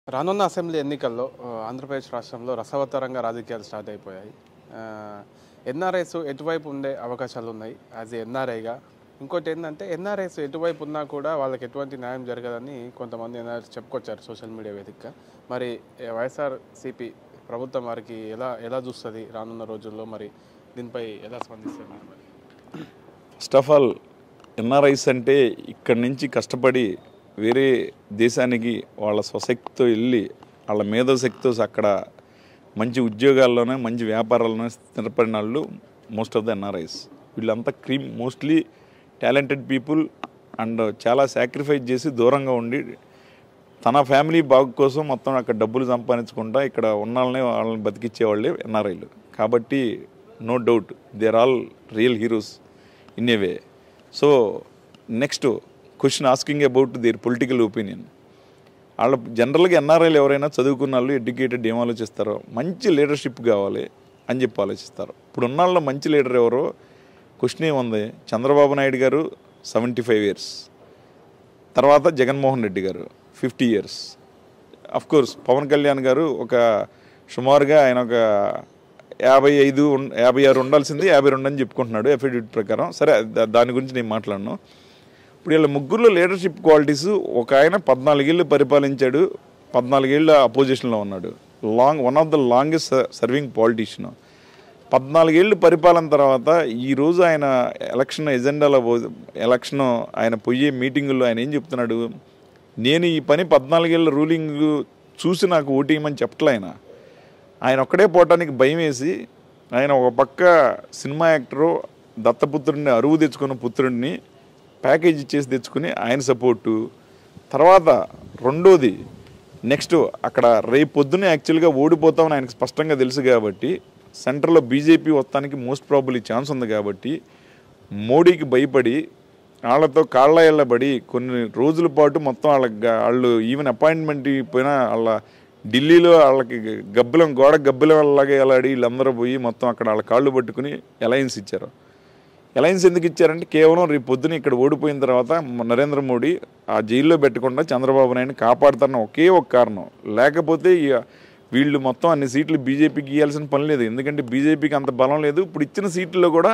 రానున్న అసెంబ్లీ ఎన్నికల్లో ఆ, ఆంధ్రప్రదేశ్ రాష్ట్రంలో రసవత్తరంగా రాజకీయాలు స్టార్ట్ అయిపోయాయి ఎన్ఆర్ఐస్ ఎటువైపు ఉండే అవకాశాలు ఉన్నాయి యాజ్ ఎన్ఆర్ఐగా ఇంకోటి ఏంటంటే ఎన్ఆర్ఐస్ ఎటువైపు ఉన్నా కూడా వాళ్ళకి ఎటువంటి న్యాయం జరగదని కొంతమంది ఎన్ఆర్ఐస్ చెప్పుకొచ్చారు సోషల్ మీడియా వేదికగా మరి ఏ, వైఎస్ఆర్ సిపి ప్రభుత్వం వారికి ఎలా ఎలా చూస్తుంది రానున్న రోజుల్లో మరి దీనిపై ఎలా స్పందిస్తున్నారు మరి ఫస్ట్ ఆఫ్ ఆల్ ఎన్ఆర్ఐస్ అంటే ఇక్కడి నుంచి కష్టపడి వేరే దేశానికి వాళ్ళ స్వశక్తితో వెళ్ళి వాళ్ళ మేధోశక్తితో అక్కడ మంచి ఉద్యోగాల్లోనే మంచి వ్యాపారాల్లోనే స్థిరపడిన వాళ్ళు మోస్ట్ ఆఫ్ ద ఎన్ఆర్ఐస్ వీళ్ళంతా cream mostly talented people and చాలా సాక్రిఫైస్ చేసి దూరంగా ఉండి తన ఫ్యామిలీ బాగు కోసం మొత్తం అక్కడ డబ్బులు సంపాదించకుండా ఇక్కడ ఉన్న వాళ్ళని వాళ్ళని బతికిచ్చే వాళ్ళే ఎన్ఆర్ఐలు కాబట్టి no doubt they are all real heroes in a way so next question asking about their political opinion వాళ్ళ జనరల్గా ఎన్ఆర్ఐలు ఎవరైనా చదువుకున్న వాళ్ళు ఎడ్యుకేటెడ్ ఏం ఆలోచిస్తారో మంచి లీడర్షిప్ కావాలి అని చెప్పి ఆలోచిస్తారు ఇప్పుడు ఉన్న వాళ్ళలో మంచి లీడర్ ఎవరో క్వశ్చన్ ఏముంది చంద్రబాబు నాయుడు గారు సెవెంటీ ఫైవ్ ఇయర్స్ తర్వాత Jaganmohan Reddy garu fifty years of course Pawan Kalyan garu ఒక సుమారుగా ఆయన ఒక యాభై ఐదు ఉన్- యాభై ఆరు ఉండాల్సింది యాభై రెండు అని చెప్పుకుంటున్నాడు ఎఫిడవిట్ ప్రకారం సరే దా- దాని గురించి నేను మాట్లాడను ఇప్పుడు వీళ్ళ ముగ్గురులో లీడర్షిప్ క్వాలిటీస్ ఒక ఆయన పద్నాలుగేళ్ళు పరిపాలించాడు పద్నాలుగేళ్ళు అపోజిషన్లో ఉన్నాడు long one of the longest serving politician పద్నాలుగేళ్ళు పరిపాలన తర్వాత ఈ రోజు ఆయన ఎలక్షన్ ఎజెండాలో పో- ఎలక్షన్ ఆయన పోయే మీటింగుల్లో ఆయన ఏం చెప్తున్నాడు నేను ఈ పని పద్నాలుగేళ్ళ రూలింగ్ చూసి నాకు ఓటేయమని చెప్పట్లే ఆయన ఆయన ఒక్కడే పోవటానికి భయం వేసి ఆయన ఒక పక్క సినిమా యాక్టరు దత్తపుత్రుడిని అరువు తెచ్చుకున్న పుత్రుడిని ప్యాకేజ్ ఇచ్చేసి తెచ్చుకుని ఆయన సపోర్టు తర్వాత రెండోది నెక్స్ట్ అక్కడ రేపు పొద్దున్నే యాక్చువల్గా ఓడిపోతామని ఆయనకు స్పష్టంగా తెలుసు కాబట్టి సెంటర్లో బీజేపీ వస్తానికి మోస్ట్ ప్రాబుల్ ఛాన్స్ ఉంది కాబట్టి మోడీకి భయపడి వాళ్ళతో కాళ్ళ ఎళ్ళబడి కొన్ని రోజుల పాటు మొత్తం వాళ్ళ వాళ్ళు ఈవెన్ అపాయింట్మెంట్ పోయినా వాళ్ళ ఢిల్లీలో వాళ్ళకి గబ్బిలం గోడ గబ్బిలం అలాగే వెళ్ళాడి వీళ్ళందరూ పోయి మొత్తం అక్కడ వాళ్ళ కాళ్ళు పట్టుకుని అలయన్స్ ఇచ్చారు అలయన్స్ ఎందుకు ఇచ్చారంటే కేవలం రేపు పొద్దున ఇక్కడ ఓడిపోయిన తర్వాత మ- నరేంద్ర మోడీ ఆ జైల్లో పెట్టకుండా చంద్రబాబు నాయుడిని కాపాడుతారన్న ఒకే ఒక కారణం లేకపోతే ఇక వీళ్ళు మొత్తం అన్ని సీట్లు బీజేపీకి ఇవ్వాల్సిన పని లేదు ఎందుకంటే బీజేపీకి అంత బలం లేదు ఇప్పుడు ఇచ్చిన సీట్లలో కూడా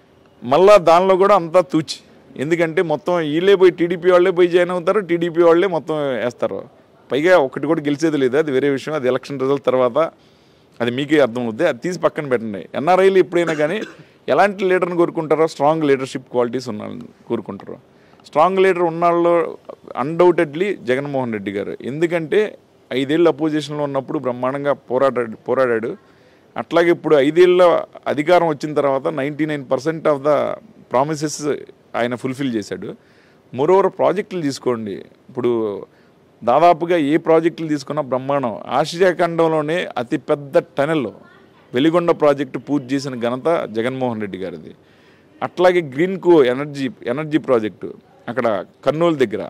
మళ్ళా దానిలో కూడా అంతా తూచి ఎందుకంటే మొత్తం వీళ్ళే పోయి టీడీపీ వాళ్ళే పోయి జాయిన్ అవుతారు టీడీపీ వాళ్ళే మొత్తం వేస్తారు పైగా ఒకటి కూడా గెలిచేది లేదు అది వేరే విషయం అది ఎలక్షన్ రిజల్ట్ తర్వాత అది మీకే అర్థం అవుద్ది అది తీసి పక్కన పెట్టండి ఎన్ఆర్ఐలు ఎప్పుడైనా కానీ ఎలాంటి లీడర్ని కోరుకుంటారో స్ట్రాంగ్ లీడర్షిప్ క్వాలిటీస్ ఉన్న వాళ్ళని కోరుకుంటారు స్ట్రాంగ్ లీడర్ ఉన్నాళ్ళు అన్డౌటెడ్లీ జగన్మోహన్ రెడ్డి గారు ఎందుకంటే ఐదేళ్ళు అపోజిషన్లో ఉన్నప్పుడు బ్రహ్మాండంగా పోరాడాడు పోరాడాడు అట్లాగే ఇప్పుడు ఐదేళ్ళ అధికారం వచ్చిన తర్వాత ninety nine percent of the promises ఆయన ఫుల్ఫిల్ చేశాడు మరోవర్ ప్రాజెక్టులు తీసుకోండి ఇప్పుడు దాదాపుగా ఏ ప్రాజెక్టులు తీసుకున్నా బ్రహ్మాండం ఆసియా ఖండంలోనే అతిపెద్ద టనెల్ వెలిగొండ ప్రాజెక్టు పూర్తి చేసిన ఘనత జగన్మోహన్ రెడ్డి గారిది అట్లాగే green co energy energy project అక్కడ కర్నూలు దగ్గర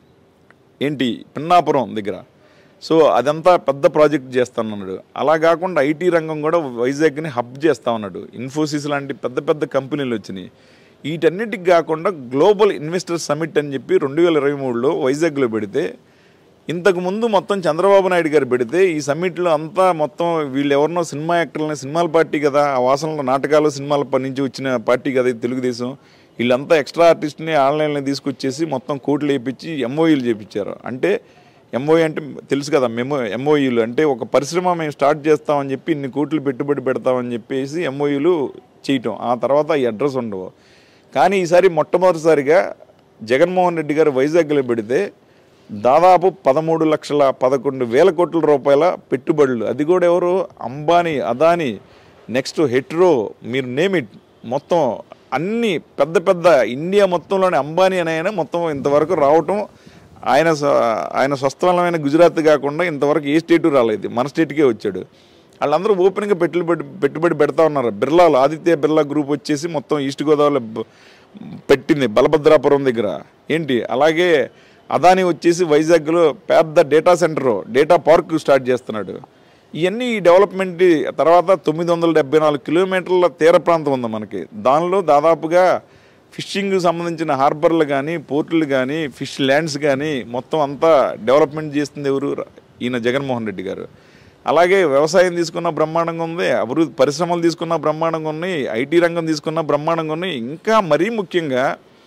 ఏంటి పిన్నాపురం దగ్గర సో అదంతా పెద్ద ప్రాజెక్ట్ చేస్తానన్నాడు అలా కాకుండా ఐటీ రంగం కూడా వైజాగ్ని హబ్ చేస్తా ఉన్నాడు ఇన్ఫోసిస్ లాంటి పెద్ద పెద్ద కంపెనీలు వచ్చినాయి వీటన్నిటికి కాకుండా గ్లోబల్ ఇన్వెస్టర్ సమిట్ అని చెప్పి రెండు వేల ఇరవై మూడులో వైజాగ్లో పెడితే ఇంతకు ముందు మొత్తం చంద్రబాబు నాయుడు గారు పెడితే ఈ సమ్మిట్లో అంతా మొత్తం వీళ్ళు ఎవరినో సినిమా యాక్టర్లని సినిమాల పార్టీ కదా ఆ వాసనలో నాటకాలు సినిమాల ప- నుంచి వచ్చిన పార్టీ కదా ఇది తెలుగుదేశం వీళ్ళంతా ఎక్స్ట్రా ఆర్టిస్ట్ని ఆన్లైన్లో తీసుకొచ్చేసి మొత్తం కోట్లు వేయించి ఎంఓఈలు చేయించారు అంటే ఎంఓఈ అంటే తెలుసు కదా మెమో ఎంఓఈలు అంటే ఒక పరిశ్రమ మేము స్టార్ట్ చేస్తామని చెప్పి ఇన్ని కోట్లు పెట్టుబడి పెడతామని చెప్పేసి ఎంఓఈలు చేయటం ఆ తర్వాత ఈ అడ్రస్ ఉండవు కానీ ఈసారి మొట్టమొదటిసారిగా జగన్మోహన్ రెడ్డి గారు వైజాగ్లో పెడితే దాదాపు పదమూడు లక్షల పదకొండు వేల కోట్ల రూపాయల పెట్టుబడులు అది కూడా ఎవరు అంబానీ అదానీ నెక్స్ట్ హెట్రో మీరు నేమ్ ఇట్ మొత్తం అన్ని పెద్ద పెద్ద ఇండియా మొత్తంలోని అంబానీ అనే ఆయన మొత్తం ఇంతవరకు రావటం ఆయన స్వ- ఆయన స్వస్థలమైన గుజరాత్ కాకుండా ఇంతవరకు ఏ స్టేటు రాలేదు మన స్టేట్కే వచ్చాడు వాళ్ళందరూ ఓపెన్గా పెట్టుబడి పెట్టుబడి పెడతా ఉన్నారు బిర్లాలు ఆదిత్య బిర్లా గ్రూప్ వచ్చేసి మొత్తం ఈస్ట్ గోదావరిలో బ- పెట్టింది బలభద్రాపురం దగ్గర ఏంటి అలాగే అదాని వచ్చేసి వైజాగ్లో పెద్ద data centre data park start చేస్తున్నాడు ఇవన్నీ ఈ డెవలప్మెంట్ తర్వాత తొమ్మిది వందల డెబ్బై నాలుగు కిలోమీటర్ల తీర ప్రాంతం ఉంది మనకి దానిలో దాదాపుగా ఫిషింగ్ సంబంధించిన హార్బర్లు కానీ పోర్టులు కానీ ఫిష్ ల్యాండ్స్ కానీ మొత్తం అంతా డెవలప్మెంట్ చేస్తుంది ఎవరు ఈయన జగన్మోహన్ రెడ్డి గారు అలాగే వ్యవసాయం తీసుకున్న బ్రహ్మాండంగా ఉంది అభివృద్ధి పరిశ్రమలు తీసుకున్న బ్రహ్మాండంగా ఉన్నాయి ఐటీ రంగం తీసుకున్న బ్రహ్మాండంగా ఉన్నాయి ఇంకా మరీ ముఖ్యంగా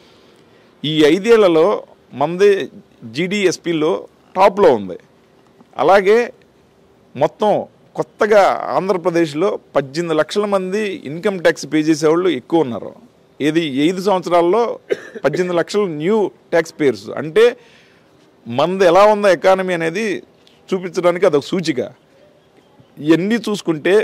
ఈ ఐదేళ్లలో మంది జీడిఎస్పిలో టాప్లో ఉంది అలాగే మొత్తం కొత్తగా ఆంధ్రప్రదేశ్లో పద్దెనిమిది లక్షల మంది ఇన్కమ్ ట్యాక్స్ పే చేసేవాళ్ళు ఎక్కువ ఉన్నారు ఏది ఐదు సంవత్సరాల్లో పద్దెనిమిది లక్షలు న్యూ ట్యాక్స్ పేయర్స్ అంటే మనది ఎలా ఉందో ఎకానమీ అనేది చూపించడానికి అదొక సూచిక ఇవన్నీ చూసుకుంటే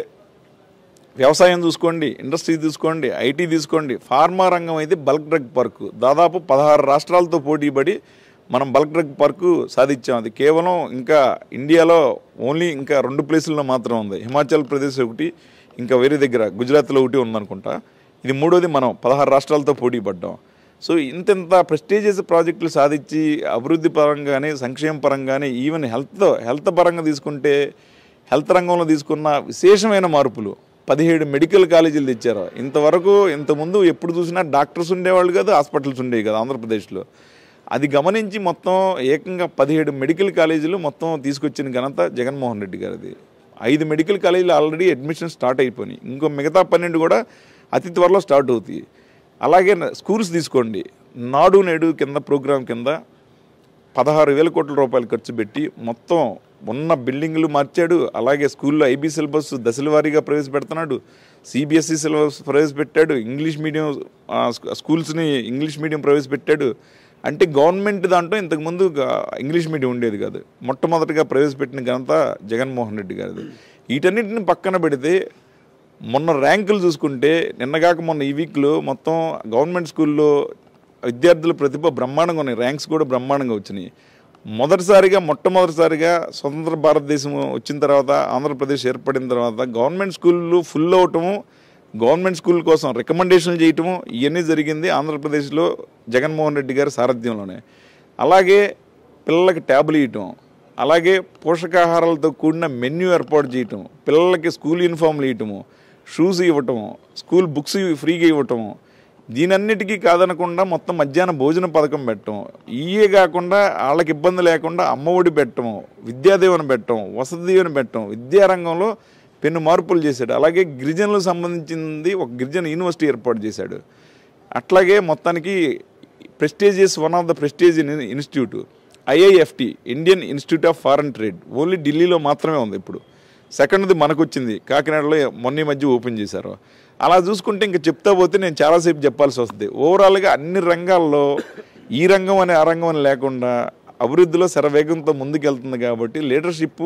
వ్యవసాయం చూసుకోండి ఇండస్ట్రీ తీసుకోండి ఐటీ తీసుకోండి ఫార్మా రంగం అయితే బల్క్ డ్రగ్ పార్కు దాదాపు పదహారు రాష్ట్రాలతో పోటీపడి మనం బల్క్ డ్రగ్ పార్కు సాధించాం అది కేవలం ఇంకా ఇండియాలో ఓన్లీ ఇంకా రెండు ప్లేసుల్లో మాత్రం ఉంది హిమాచల్ ప్రదేశ్ ఒకటి ఇంకా వేరే దగ్గర గుజరాత్లో ఒకటి ఉందనుకుంటా ఇది మూడోది మనం పదహారు రాష్ట్రాలతో పోటీ పడ్డాం సో ఇంతెంత ప్రెస్టీజియస్ ప్రాజెక్టులు సాధించి అభివృద్ధి పరంగానే సంక్షేమ పరంగానే ఈవెన్ హెల్త్ హెల్త్ పరంగా తీసుకుంటే హెల్త్ రంగంలో తీసుకున్న విశేషమైన మార్పులు పదిహేడు మెడికల్ కాలేజీలు తెచ్చారు ఇంతవరకు ఇంతకుముందు ఎప్పుడు చూసినా డాక్టర్స్ ఉండేవాళ్ళు కాదు హాస్పిటల్స్ ఉండేవి కదా ఆంధ్రప్రదేశ్లో అది గమనించి మొత్తం ఏకంగా పదిహేడు మెడికల్ కాలేజీలు మొత్తం తీసుకొచ్చిన ఘనత జగన్మోహన్ రెడ్డి గారిది ఐదు మెడికల్ కాలేజీలు ఆల్రెడీ అడ్మిషన్ స్టార్ట్ అయిపోయినాయి ఇంకో మిగతా పన్నెండు కూడా అతి త్వరలో స్టార్ట్ అవుతాయి అలాగే స్కూల్స్ తీసుకోండి నాడు నేడు కింద ప్రోగ్రాం కింద పదహారు వేల కోట్ల రూపాయలు ఖర్చు పెట్టి మొత్తం ఉన్న బిల్డింగ్లు మార్చాడు అలాగే స్కూల్లో ఐబీ సిలబస్ దశల వారీగా ప్రవేశపెడుతున్నాడు సిబిఎస్ఈ సిలబస్ ప్రవేశపెట్టాడు ఇంగ్లీష్ మీడియం ఆ, స్కూ- స్కూల్స్ని ఇంగ్లీష్ మీడియం ప్రవేశపెట్టాడు అంటే గవర్నమెంట్ దాంట్లో ఇంతకుముందు గా- ఇంగ్లీష్ మీడియం ఉండేది కాదు మొట్టమొదటిగా ప్రవేశపెట్టిన ఘనత జగన్మోహన్ రెడ్డి గారిది వీటన్నిటిని పక్కన పెడితే మొన్న ర్యాంకులు చూసుకుంటే నిన్నగాక మొన్న ఈ వీక్లో మొత్తం గవర్నమెంట్ స్కూల్లో విద్యార్థుల ప్రతిభ బ్రహ్మాండంగా ఉన్నాయి ర్యాంక్స్ కూడా బ్రహ్మాండంగా వచ్చినాయి మొదటిసారిగా మొట్టమొదటిసారిగా స్వతంత్ర భారతదేశం వచ్చిన తర్వాత ఆంధ్రప్రదేశ్ ఏర్పడిన తర్వాత గవర్నమెంట్ స్కూళ్ళు ఫుల్ అవటము గవర్నమెంట్ స్కూల్ కోసం రికమెండేషన్లు చేయటము ఇవన్నీ జరిగింది ఆంధ్రప్రదేశ్లో జగన్మోహన్ రెడ్డి గారి సారథ్యంలోనే అలాగే పిల్లలకి ట్యాబ్లు ఇవ్వటం అలాగే పోషకాహారాలతో కూడిన మెన్యూ ఏర్పాటు చేయటం పిల్లలకి స్కూల్ యూనిఫామ్లు ఇవ్వటము షూస్ ఇవ్వటము స్కూల్ బుక్స్ ఫ్రీగా ఇవ్వటము దీనన్నిటికీ కాదనకుండా మొత్తం మధ్యాహ్న భోజన పథకం పెట్టడం ఇయే కాకుండా వాళ్ళకి ఇబ్బంది లేకుండా అమ్మఒడి పెట్టడం విద్యాదీవెన పెట్టడం వసతి దీవెన పెట్టడం విద్యారంగంలో పెను మార్పులు చేశాడు అలాగే గిరిజనులకు సంబంధించింది ఒక గిరిజన యూనివర్సిటీ ఏర్పాటు చేశాడు అట్లాగే మొత్తానికి prestigious one of the prestige institute IIFT Indian Institute of Foreign Trade only ఢిల్లీలో మాత్రమే ఉంది ఇప్పుడు సెకండ్ది మనకు వచ్చింది కాకినాడలో మొన్న ఈ మధ్య ఓపెన్ చేశారు అలా చూసుకుంటే ఇంకా చెప్తా పోతే నేను చాలాసేపు చెప్పాల్సి వస్తుంది ఓవరాల్గా అన్ని రంగాల్లో ఈ రంగం అని ఆ రంగం అని లేకుండా అభివృద్ధిలో శరవేగంతో ముందుకెళ్తుంది కాబట్టి లీడర్షిప్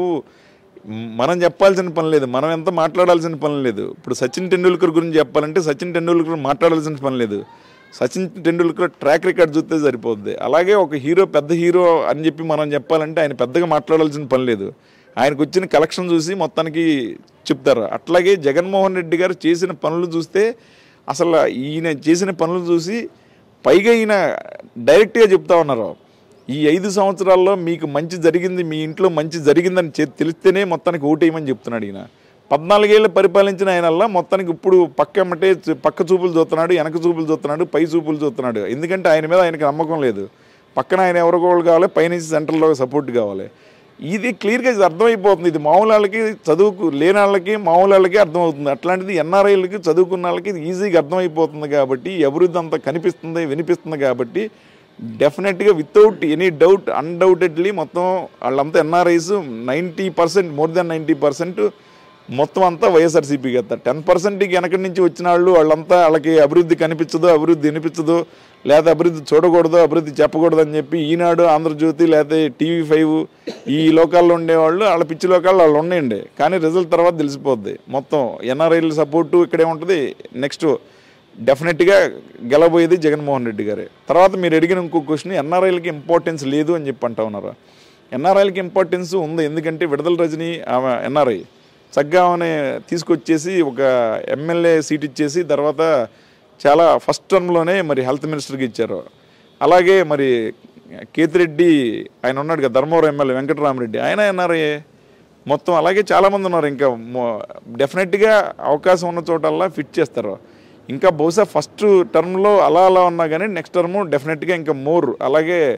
మనం చెప్పాల్సిన పని లేదు మనం ఎంత మాట్లాడాల్సిన పని లేదు ఇప్పుడు సచిన్ టెండూల్కర్ గురించి చెప్పాలంటే సచిన్ టెండూల్కర్ మాట్లాడాల్సిన పని లేదు సచిన్ టెండూల్కర్ ట్రాక్ రికార్డ్ చూస్తే సరిపోద్ది అలాగే ఒక హీరో పెద్ద హీరో అని చెప్పి మనం చెప్పాలంటే ఆయన పెద్దగా మాట్లాడాల్సిన పని లేదు ఆయనకు వచ్చిన కలెక్షన్ చూసి మొత్తానికి చెప్తారు అట్లాగే జగన్మోహన్ రెడ్డి గారు చేసిన పనులు చూస్తే అసలు ఈయన చేసిన పనులు చూసి పైగా ఈయన డైరెక్ట్గా చెప్తా ఉన్నారు ఈ ఐదు సంవత్సరాల్లో మీకు మంచి జరిగింది మీ ఇంట్లో మంచి జరిగిందని చె- తెలిస్తేనే మొత్తానికి ఓటేయమని చెప్తున్నాడు ఈయన పద్నాలుగేళ్ళు పరిపాలించిన ఆయనల్లా మొత్తానికి ఇప్పుడు పక్క ఎమ్మటే చు- పక్క చూపులు చూస్తున్నాడు వెనక చూపులు చూస్తున్నాడు పై చూపులు చూస్తున్నాడు ఎందుకంటే ఆయన మీద ఆయనకి నమ్మకం లేదు పక్కన ఆయన ఎవరికోళ్ళు కావాలి పైనుంచి సెంట్రల్లో సపోర్ట్ కావాలి ఇది క్లియర్గా ఇది అర్థమైపోతుంది ఇది మామూలు వాళ్ళకి చదువుకు లేని వాళ్ళకి మామూలు వాళ్ళకి అర్థమవుతుంది అట్లాంటిది ఎన్ఆర్ఐలకి చదువుకున్న వాళ్ళకి ఇది ఈజీగా అర్థమైపోతుంది కాబట్టి ఈ అభివృద్ధి అంతా కనిపిస్తుంది వినిపిస్తుంది కాబట్టి డెఫినెట్గా వితౌట్ ఎనీ డౌట్ అన్డౌటెడ్లీ మొత్తం వాళ్ళంతా NRIs ninety percent more than ninety percent మొత్తం అంతా వైఎస్ఆర్సీపీకి ఎత్తారు టెన్ పర్సెంట్కి వెనకటి నుంచి వచ్చిన వాళ్ళు వాళ్ళంతా వాళ్ళకి అభివృద్ధి కనిపించదు అభివృద్ధి వినిపించదు లేదా అభివృద్ధి చూడకూడదు అభివృద్ధి చెప్పకూడదు అని చెప్పి ఈనాడు ఆంధ్రజ్యోతి లేకపోతే టీవీ ఫైవ్ ఈ లోకాల్లో ఉండేవాళ్ళు వాళ్ళ పిచ్చి లోకాల్లో వాళ్ళు ఉన్నాయండి కానీ రిజల్ట్ తర్వాత తెలిసిపోద్ది మొత్తం ఎన్ఆర్ఐల సపోర్టు ఇక్కడే ఉంటుంది నెక్స్ట్ డెఫినెట్గా గెలబోయేది జగన్మోహన్ రెడ్డి గారే తర్వాత మీరు అడిగిన ఇంకో క్వశ్చన్ ఎన్ఆర్ఐలకి ఇంపార్టెన్స్ లేదు అని చెప్పి అంటా ఉన్నారు ఎన్ఆర్ఐలకి ఇంపార్టెన్స్ ఉంది ఎందుకంటే విడుదల రజని ఆమె ఎన్ఆర్ఐ చక్కగా ఆమె తీసుకొచ్చేసి ఒక ఎమ్మెల్యే సీట్ ఇచ్చేసి తర్వాత చాలా ఫస్ట్ టర్మ్లోనే మరి హెల్త్ మినిస్టర్కి ఇచ్చారు అలాగే మరి కేతిరెడ్డి ఆయన ఉన్నాడు కదా ధర్మవరం ఎమ్మెల్యే వెంకటరామరెడ్డి ఆయన ఎన్ఆర్ఐ మొత్తం అలాగే చాలామంది ఉన్నారు ఇంకా డెఫినెట్గా అవకాశం ఉన్న చోటల్లా ఫిట్ చేస్తారు ఇంకా బహుశా ఫస్ట్ టర్మ్లో అలా అలా ఉన్నా కానీ నెక్స్ట్ టర్మ్ డెఫినెట్గా ఇంకా మోర్ అలాగే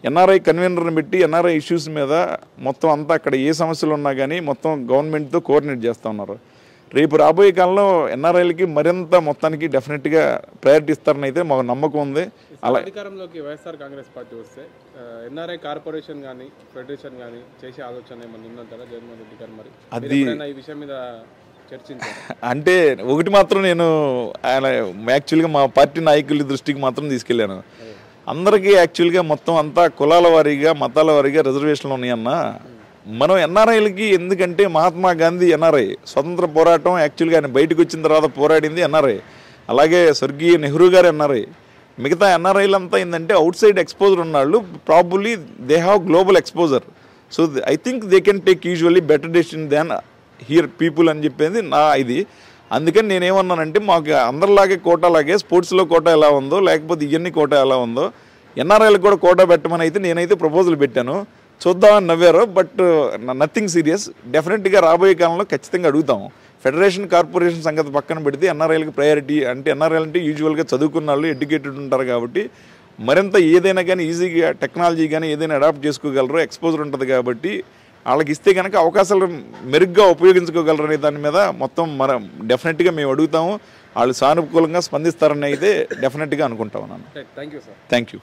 ఎన్ఆర్ఐ కన్వీనర్ని పెట్టి ఎన్ఆర్ఐ ఇష్యూస్ మీద మొత్తం అంతా అక్కడ ఏ సమస్యలు ఉన్నా కానీ మొత్తం గవర్నమెంట్తో కోఆర్డినేట్ చేస్తూ ఉన్నారు రేపు రాబోయే కాలంలో ఎన్ఆర్ఐలకి మరింత మొత్తానికి డెఫినెట్గా ప్రయారిటీ ఇస్తారని అయితే మాకు నమ్మకం ఉంది అలా అధికారంలోకి వైఎస్ఆర్ కాంగ్రెస్ పార్టీ వస్తే ఎన్ఆర్ఐ కార్పొరేషన్ కానీ ఫెడరేషన్ కానీ చేసే ఆలోచన ఏమన్నా ఉందంటారా జగన్మోహన్ రెడ్డి గారు మరి మీరు అది- ఎప్పుడైనా ఈ విషయం మీద చర్చించారు అంటే ఒకటి మాత్రం నేను ఆయన యాక్చువల్గా మా పార్టీ నాయకుల దృష్టికి మాత్రం తీసుకెళ్ళాను అందరికీ యాక్చువల్గా మొత్తం అంతా కులాల వారీగా మతాల వారీగా రిజర్వేషన్లు ఉన్నాయన్న మనం ఎన్ఆర్ఐలకి ఎందుకంటే మహాత్మా గాంధీ ఎన్ఆర్ఐ స్వతంత్ర పోరాటం యాక్చువల్గా ఆయన బయటకు వచ్చిన తర్వాత పోరాడింది ఎన్ఆర్ఐ అలాగే స్వర్గీయ నెహ్రూ గారు ఎన్ఆర్ఐ మిగతా ఎన్ఆర్ఐలు అంతా ఏంటంటే అవుట్ సైడ్ ఎక్స్పోజర్ ఉన్నాళ్ళు probably they have global exposure so I think they can take usually better decision than here people అని చెప్పేది నా ఇది అందుకని నేనేమన్నానంటే మాకు అందరిలాగే కోటాలాగే స్పోర్ట్స్లో కోటా ఎలా ఉందో లేకపోతే ఇవన్నీ కోటా ఎలా ఉందో ఎన్ఆర్ఐలకు కూడా కోటా పెట్టమని అయితే నేనైతే ప్రపోజల్ పెట్టాను చూద్దామని నవ్వారు బట్ నథింగ్ సీరియస్ డెఫినెట్గా రాబోయే కాలంలో ఖచ్చితంగా అడుగుతాము ఫెడరేషన్ కార్పొరేషన్ సంగతి పక్కన పెడితే ఎన్ఆర్ఐలకు ప్రయారిటీ అంటే ఎన్ఆర్ఐలు అంటే యూజువల్గా చదువుకున్న వాళ్ళు ఎడ్యుకేటెడ్ ఉంటారు కాబట్టి మరింత ఏదైనా కానీ ఈజీగా టెక్నాలజీ కానీ ఏదైనా అడాప్ట్ చేసుకోగలరు ఎక్స్పోజర్ ఉంటుంది కాబట్టి వాళ్ళకి ఇస్తే కనుక అవకాశాలు మెరుగ్గా ఉపయోగించుకోగలరు అనే దాని మీద మొత్తం మనం డెఫినెట్గా మేము అడుగుతాము వాళ్ళు సానుకూలంగా స్పందిస్తారని అయితే డెఫినెట్గా అనుకుంటాం నన్ను thank you sir thank you